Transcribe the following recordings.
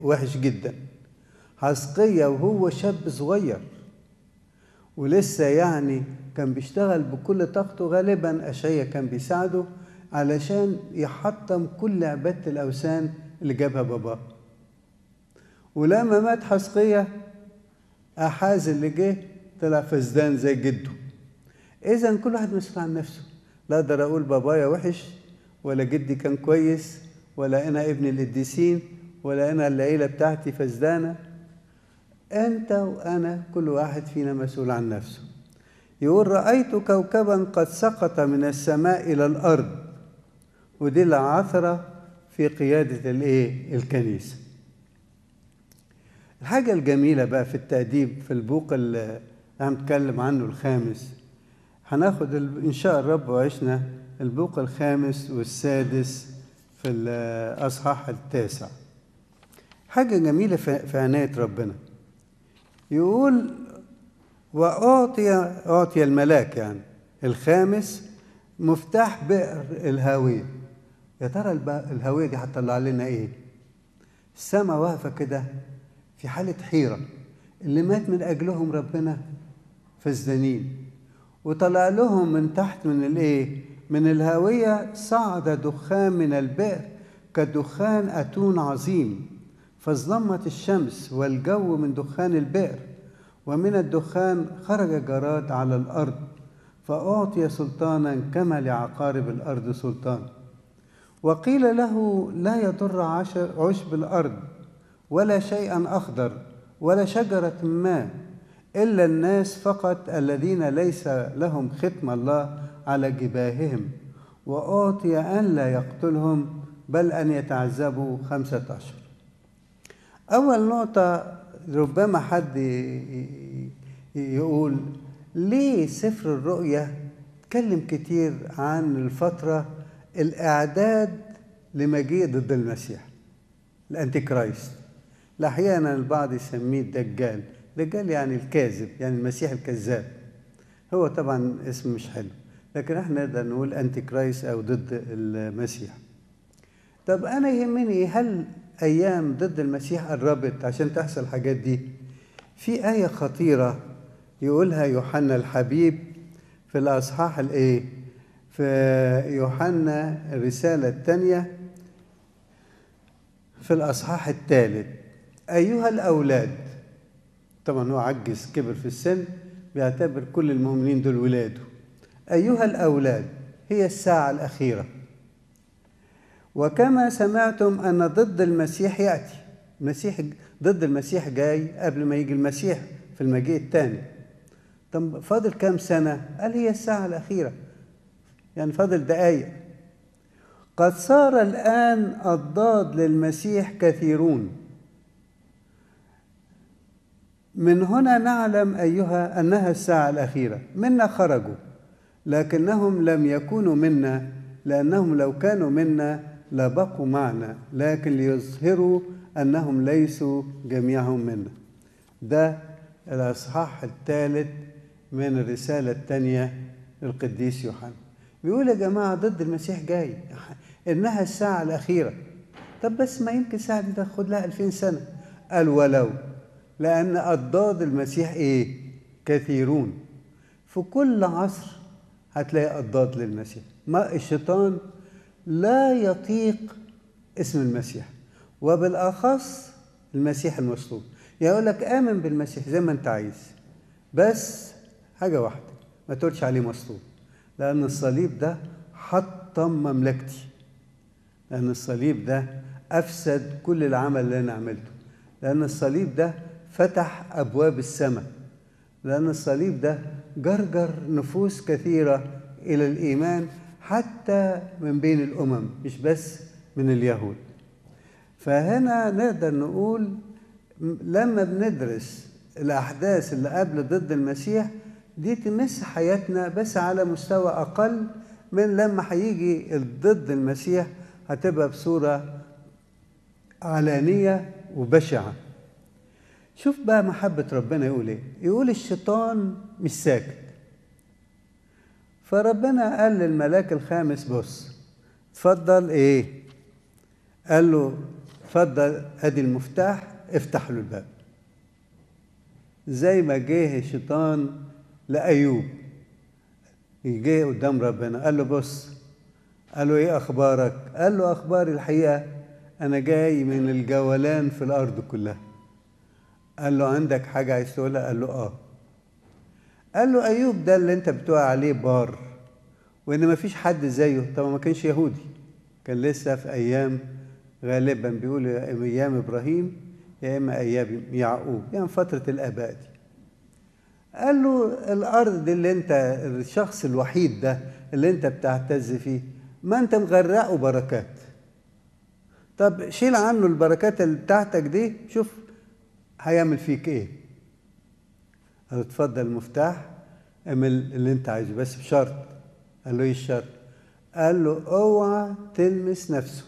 وحش جدا حسقية وهو شاب صغير ولسه يعني كان بيشتغل بكل طاقته غالبا أشعية كان بيساعده علشان يحطم كل عبادة الأوثان اللي جابها باباه ولما مات حسقية أحاز اللي جه طلع فزدان زي جده إذا كل واحد مسؤول عن نفسه لا أقدر أقول بابايا وحش ولا جدي كان كويس ولا أنا ابن القديسين ولا أنا العيلة بتاعتي فزدانة أنت وأنا كل واحد فينا مسؤول عن نفسه يقول رأيت كوكبا قد سقط من السماء إلى الأرض ودي العثرة في قيادة الإيه؟ الكنيسة الحاجة الجميلة بقى في التأديب في البوق اللي هنتكلم عنه الخامس هناخد إن شاء الرب وعشنا البوق الخامس والسادس في الأصحاح التاسع حاجة جميلة في عناية ربنا يقول وأعطي أعطي الملاك يعني الخامس مفتاح بئر الهاوية يا ترى الهاوية دي هتطلع لنا إيه؟ السماء واقفة كده في حالة حيرة اللي مات من أجلهم ربنا فزدانين وطلع لهم من تحت من الإيه؟ من الهاوية صعد دخان من البئر كدخان أتون عظيم فاظلمت الشمس والجو من دخان البئر ومن الدخان خرج جراد على الأرض فأعطي سلطانا كما لعقارب الأرض سلطان وقيل له لا يضر عشب الأرض ولا شيئا أخضر ولا شجرة ما إلا الناس فقط الذين ليس لهم ختم الله على جباههم وأعطي أن لا يقتلهم بل أن يتعذبوا خمسة أشهر أول نقطة ربما حد يقول ليه سفر الرؤيا اتكلم كتير عن الفترة الإعداد لمجيء ضد المسيح الأنتي كرايست أحيانا البعض يسميه الدجال دجال يعني الكاذب يعني المسيح الكذاب هو طبعا اسم مش حلو لكن احنا نقدر نقول أنتي كرايست أو ضد المسيح طب أنا يهمني هل أيام ضد المسيح قربت عشان تحصل الحاجات دي في آية خطيرة يقولها يوحنا الحبيب في الأصحاح الإيه؟ في يوحنا الرسالة الثانية في الأصحاح الثالث أيها الأولاد طبعا هو عجز كبر في السن بيعتبر كل المؤمنين دول ولاده أيها الأولاد هي الساعة الأخيرة وكما سمعتم أن ضد المسيح يأتي المسيح ضد المسيح جاي قبل ما يجي المسيح في المجيء الثاني طب فاضل كام سنة؟ قال هي الساعة الأخيرة يعني فاضل دقايق قد صار الآن الضاد للمسيح كثيرون من هنا نعلم أيها أنها الساعة الأخيرة منا خرجوا لكنهم لم يكونوا منا لأنهم لو كانوا منا لبقوا معنا لكن ليظهروا أنهم ليسوا جميعهم منا ده الأصحاح الثالث من الرسالة الثانية للقديس يوحنا بيقول يا جماعة ضد المسيح جاي إنها الساعة الأخيرة طب بس ما يمكن الساعة دي تاخد لها ألفين سنة قال ولو لأن أضداد المسيح إيه كثيرون في كل عصر هتلاقي أضداد للمسيح ما الشيطان لا يطيق اسم المسيح وبالأخص المسيح المصلوب يقول لك آمن بالمسيح زي ما أنت عايز بس حاجة واحدة ما تقولش عليه مصلوب لأن الصليب ده حطم مملكتي لأن الصليب ده أفسد كل العمل اللي أنا عملته لأن الصليب ده فتح أبواب السماء لأن الصليب ده جرجر نفوس كثيرة إلى الإيمان حتى من بين الأمم مش بس من اليهود فهنا نقدر نقول لما بندرس الأحداث اللي قبل ضد المسيح دي تمس حياتنا بس على مستوى أقل من لما هيجي ضد المسيح هتبقى بصورة علانية وبشعة شوف بقى محبة ربنا يقول ايه يقول الشيطان مش ساكت فربنا قال للملاك الخامس بص اتفضل ايه قال له اتفضل ادي المفتاح افتح له الباب زي ما جه الشيطان لأيوب جه قدام ربنا قال له بص قال له ايه اخبارك قال له اخباري الحقيقه انا جاي من الجولان في الارض كلها قال له عندك حاجه عايز تقولها قال له اه قال له ايوب ده اللي انت بتقول عليه بار وان ما فيش حد زيه طبعا ما كانش يهودي كان لسه في ايام غالبا بيقول ايام ابراهيم يا اما ايام يعقوب يعني فتره الاباء دي قال له الارض دي اللي انت الشخص الوحيد ده اللي انت بتعتز فيه ما انت مغرقه بركات طب شيل عنه البركات اللي بتاعتك دي شوف هيعمل فيك ايه قال له اتفضل المفتاح اعمل اللي انت عايزه بس بشرط قال له ايه الشرط قال له اوعى تلمس نفسه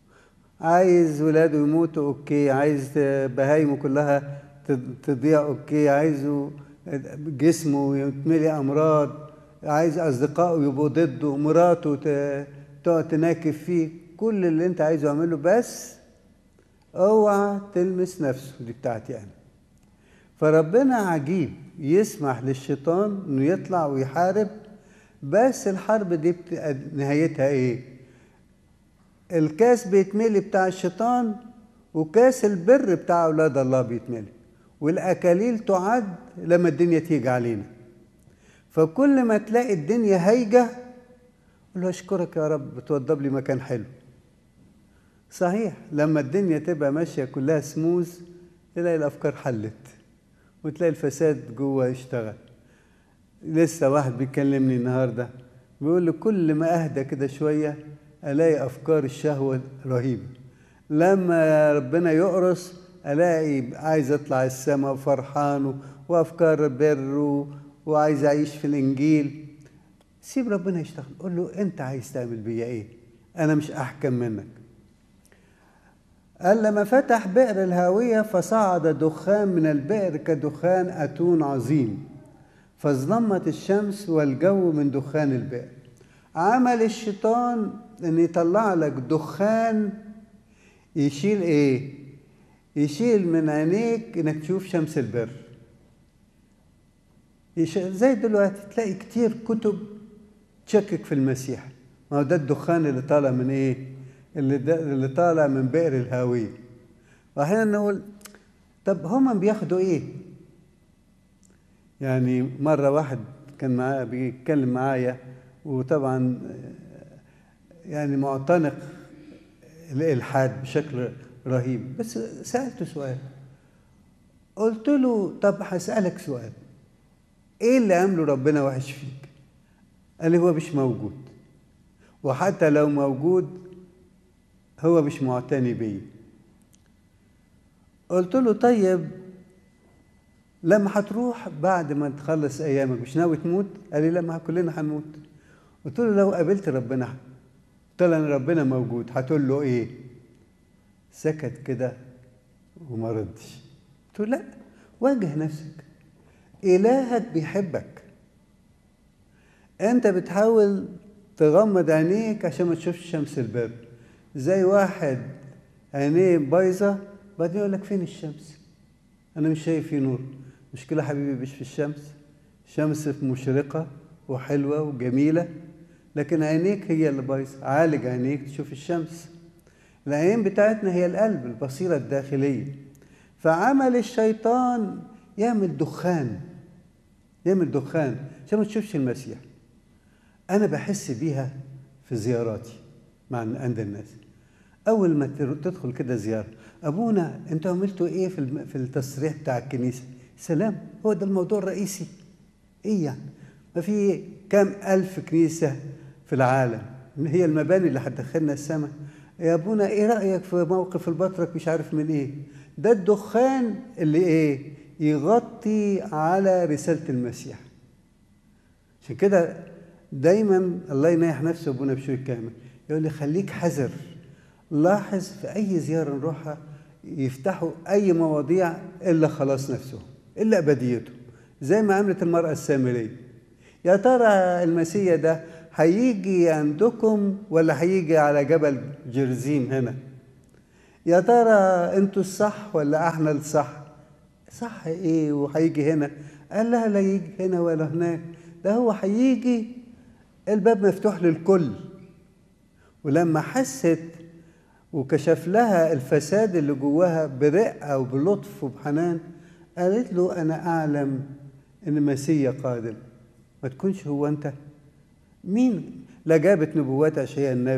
عايز ولاده يموتوا اوكي عايز بهايمه كلها تضيع اوكي عايزه جسمه يتملي امراض عايز اصدقائه يبقوا ضده مراته تقعد تناكف فيه كل اللي انت عايزه اعمله بس اوعى تلمس نفسه دي بتاعتي انا فربنا عجيب يسمح للشيطان انه يطلع ويحارب بس الحرب دي بت... نهايتها ايه الكاس بيتملي بتاع الشيطان وكاس البر بتاع اولاد الله بيتملي والاكاليل تعد لما الدنيا تيجي علينا فكل ما تلاقي الدنيا هايجه قول له اشكرك يا رب بتوضب لي مكان حلو صحيح لما الدنيا تبقى ماشيه كلها سموز تلاقي الافكار حلت وتلاقي الفساد جوه يشتغل لسه واحد بيكلمني النهارده بيقول لي كل ما اهدى كده شويه الاقي افكار الشهوه رهيبه لما ربنا يقرص الاقي عايز اطلع السماء وفرحان وافكار بر وعايز اعيش في الانجيل سيب ربنا يشتغل قول له انت عايز تعمل بيا ايه انا مش احكم منك قال لما فتح بئر الهاويه فصعد دخان من البئر كدخان اتون عظيم فاظلمت الشمس والجو من دخان البئر عمل الشيطان ان يطلع لك دخان يشيل ايه يشيل من عينيك انك تشوف شمس البر زي دلوقتي تلاقي كتير كتب تشكك في المسيح ما هو ده الدخان اللي طالع من ايه اللي, ده اللي طالع من بئر الهاوية واحيانا نقول طب هما بياخدوا ايه يعني مرة واحد كان معايا بيتكلم معايا وطبعا يعني معتنق الإلحاد بشكل رهيب بس سألته سؤال قلت له طب هسألك سؤال ايه اللي عمله ربنا وحش فيك قال لي هو مش موجود وحتى لو موجود هو مش معتني بيه قلت له طيب لما هتروح بعد ما تخلص ايامك مش ناوي تموت قال لي لا ما كلنا هنموت قلت له لو قابلت ربنا طلع ان ربنا موجود هتقول له ايه سكت كده وما ردش قلت له لا واجه نفسك إلهك بيحبك أنت بتحاول تغمض عينيك عشان ما تشوفش شمس البر زي واحد عينيه بايظة بعدين يقول لك فين الشمس أنا مش شايف في نور مشكلة حبيبي مش في الشمس شمس مشرقة وحلوة وجميلة لكن عينيك هي اللي بايظة عالج عينيك تشوف الشمس العين بتاعتنا هي القلب البصيرة الداخلية فعمل الشيطان يعمل دخان يعمل دخان عشان ما تشوفش المسيح انا بحس بيها في زياراتي مع عند الناس اول ما تدخل كده زياره ابونا انتوا عملتوا ايه في في التصريح بتاع الكنيسه سلام هو ده الموضوع الرئيسي ايه يعني ما في كام الف كنيسه في العالم هي المباني اللي هتدخلنا السماء يا ابونا ايه رايك في موقف البطرك مش عارف من ايه ده الدخان اللي ايه يغطي على رسالة المسيح عشان كده دايما الله ينيح نفسه ابونا بشوي كامل يقول لي خليك حذر لاحظ في اي زيارة نروحها يفتحوا اي مواضيع الا خلاص نفسه الا ابديته زي ما عملت المرأة السامرية يا ترى المسيح ده هيجي عندكم ولا هيجي على جبل جرزيم هنا يا ترى انتوا الصح ولا احنا الصح صح ايه وهيجي هنا قال لها لا يجي هنا ولا هناك ده هو هيجي الباب مفتوح للكل ولما حست وكشف لها الفساد اللي جواها برقة وبلطف وبحنان قالت له أنا أعلم إن مسيا قادم ما تكونش هو أنت مين لا جابت نبوات أشعياء النبي